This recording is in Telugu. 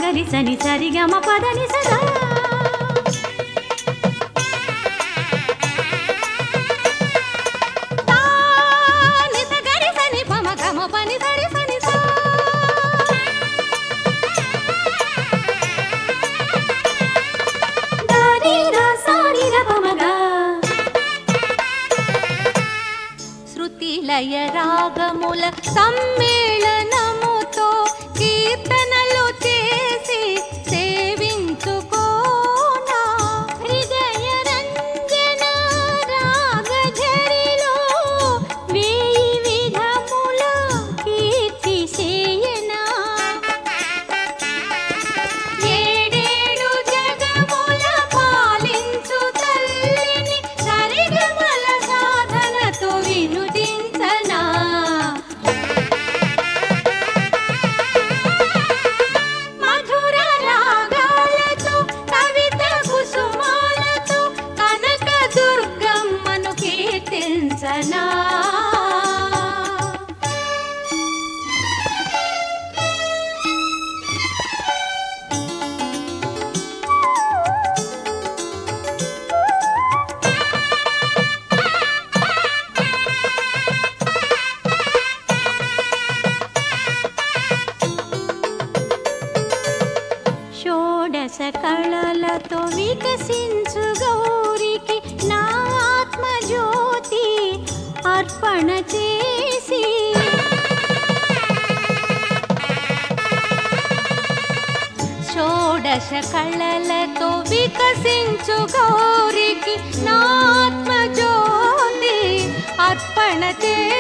గరి సని సరి గమ పదని సదా తా ని స గరి సని పమ గమ పని సరి సని సా దారి రా సారి ర పమగా శృతి లయ రాగముల సమ్మేళనముతో కీర్తనలు చేసి సేవించుకోనా హృదయ రంజన రాగఝరిలో వేయి విధముల కీర్తి చేయనా ఏడేడు జగముల పాలించు తల్లిని సరిగమల సాధనతో వినుదించనా మధుర రాగాలతో కవిత కుసుమాలతో కనక దుర్గమ్మను కీర్తించనా షోడశ కళలతో వికసించు గౌరికి నా ఆత్మజ్యోతి అర్పణ చేసి షోడశ కళలతో వికసించు గౌరికి నా ఆత్మజ్యోతి అర్పణ చేసి